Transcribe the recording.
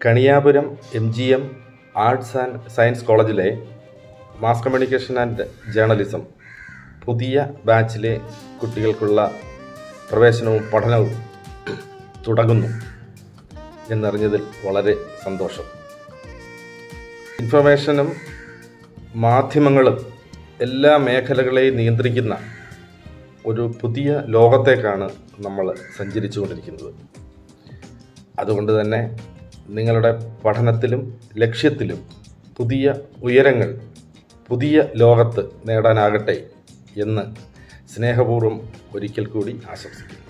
Kaniyapuram M G M arts and science കോളേജിലെ mass communication and journalism പുതിയ ബാച്ചിലെ കുട്ടികൾക്കുള്ള പ്രവേശനവും പഠനവും തുടങ്ങുന്നു എന്നറിഞ്ഞതിൽ വളരെ സന്തോഷം ഇൻഫർമേഷനും മാധ്യമങ്ങളും എല്ലാ മേഖലകളെയും നിയന്ത്രിക്കുന്ന ഒരു പുതിയ ലോകത്തേക്കാണ് നമ്മൾ സഞ്ചരിച്ചു കൊണ്ടിരിക്കുന്നത് അതുകൊണ്ട് തന്നെ നിങ്ങളുടെ പഠനത്തിലും ലക്ഷ്യത്തിലും പുതിയ ഉയരങ്ങൾ പുതിയ ലോകത്ത് നേടാനാകട്ടെ എന്ന് സ്നേഹപൂർവ്വം ഒരിക്കൽ കൂടി ആശംസിക്കുന്നു